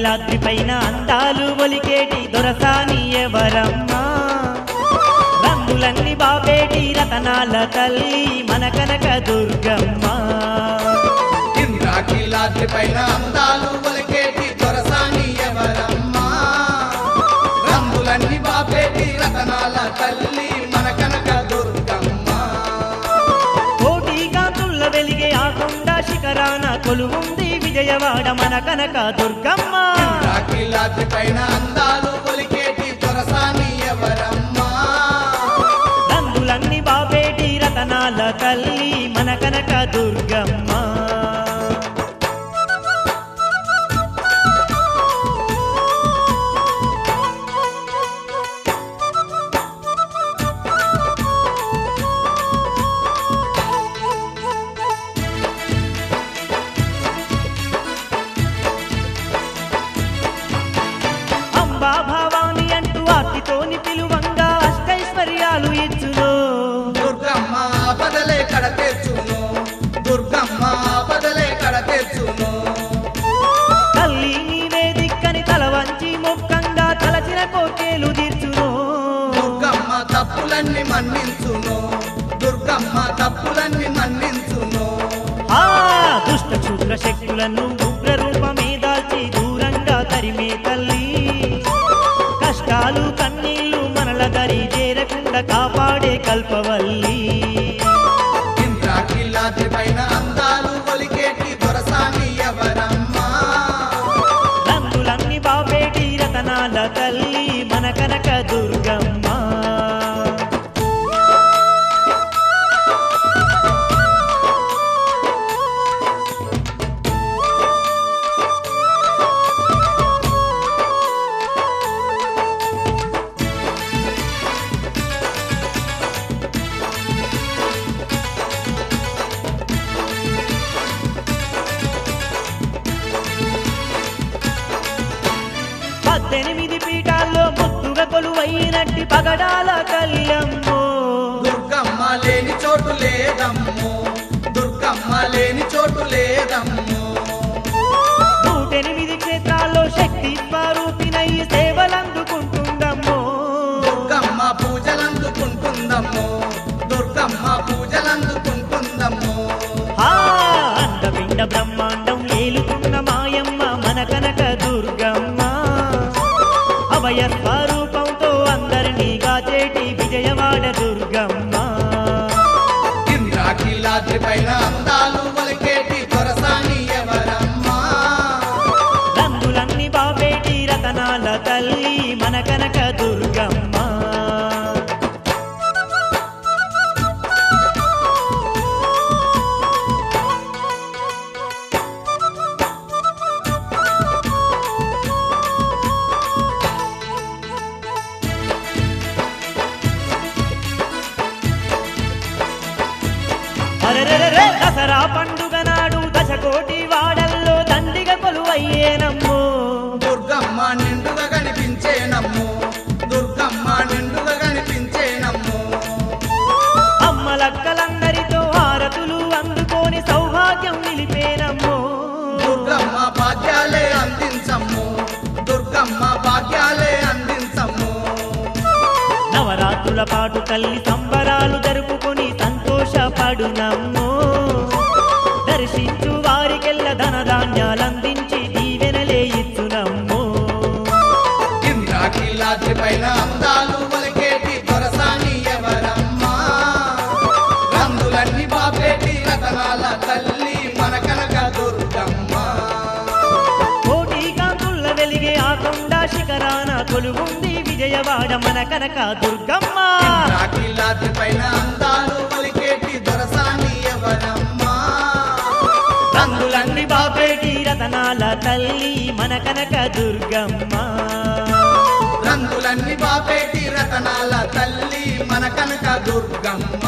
ఇంద్రాకిలాద్రి పైన అందాలు ఒలికేటి దొరసాని ఎవరమ్మా రంగులన్నీ బాబేటి రతనాల తల్లి మన కనక దుర్గమ్మ ఇంద్రాకిలాద్రి పైన అందాలు ఒలికేటి దొరసాని ఎవరమ్మా రంగులన్నీ బాపేటి రతనాల తల్లి మన కనక దుర్గమ్మ కోటి కాంతుల్ల వెలిగే ఆ కొండ శిఖరాన కొలువుంది విజయవాడ మన కనక దుర్గమ్మ ఇంద్రాకిలాద్రి పైన అందాలు ఒలికేటి దొరసాని ఎవరమ్మా రంగులన్నీ బాబేటి రతనాల తల్లి మన కనక దుర్గమ్మ అంబా భవాని అంటూ ఆర్తితోని పిలువంగా అష్టైశ్వర్యాలు ఇచ్చును దుర్గమ్మ ఆపదలే కడ తెచ్చును దుర్గమ్మ ఆపదలే కడ తెచ్చును తల్లి నీవే దిక్కని తల వంచి మొక్కంగా తలచిన కోకేలు తీర్చును దుర్గమ్మ తప్పులన్నీ మన్నించును దుర్గమ్మ తప్పులన్నీ మన్నించును ఆ దుష్ట క్షుద్ర శక్తులను ఉగ్ర రూపమే దాల్చి దూరంగా తరిమే తల్లి కష్టాలు కన్నీళ్లు మనల దరి చేరకుండా కాపాడే కల్పవల్లి ఇంద్రాకిలాద్రి పైన అందాలు ఒలికేటి దొరసాని ఎవరమ్మా రంగులన్నీ బాబేటి రతనాల తల్లి మన కనక దుర్గమ్మ పద్దెనిమిది పీఠాల్లో ముద్దుగా కొలువైనట్టి పగడాల కళ్యమ్మో దుర్గమ్మ లేని చోటు లేదమ్ము దుర్గమ్మ లేని చోటు లేదమ్ము నూటెనిమిది క్షేత్రాల్లో శక్తి స్వరూపినై సేవలందుకుంటుందమ్మో దుర్గమ్మ పూజలందుకుంటుందమ్ము దుర్గమ్మ పూజలందుకుంటుందమ్ము ఆ అండపిండ బ్రహ్మాండం ఏలుతున్న మాయమ్మ మన కనక దుర్గమ్మ అభయ స్వరూపంతో అందరినీ గాచేటి విజయవాడ దుర్గమ్మ ఇంద్రాకిలాద్రి పైన అందాలు ఒలికేటి దొరసాని ఎవరమ్మా రంగులన్నీ బాబేటి రతనాల తల్లి మన కనక దుర్గమ్మ అరెరెరెరె, దసరా పండుగ నాడు దశకోటి వాడల్లో దండిగ కొలువయ్యేనమ్మో దుర్గమ్మ నిండుగా కనిపించేనమ్ము దుర్గమ్మ నిండుగా కనిపించేనమ్ము అమ్మలక్కలందరితో హారతులు అందుకొని సౌభాగ్యం నిలిపేనమ్మో దుర్గమ్మ భాగ్యాలే అందించమ్ము దుర్గమ్మ భాగ్యాలే అందించమ్ము నవరాత్రుల పాటు తల్లి సంబరాలు జరుపుకొని సంతోషపడునమ్మో దర్శించు వారికెల్ల ధనధాన్యాలందించి దీవెనలే ఇచ్చునమ్మో ఇంద్రాకిలాద్రి పైన అందాలు ఒలికేటి దొరసాని ఎవరమ్మా రంగులన్నీ బాపేటి రతనాల తల్లి మన కనక దుర్గమ్మ కోటి కాంతుల్ల వెలిగే ఆ కొండ శిఖరాన కొలువుంది విజయవాడ మన కనక దుర్గమ్మ ఇంద్రాకిలాద్రి పైన అందాలు ఒలికేటి దొరసాని ఎవరమ్మా రంగులన్నీ బాపేటి రతనాల తల్లి మన కనక దుర్గమ్మ రంగులన్నీ బాపేటి రతనాల తల్లి మన కనక దుర్గమ్మ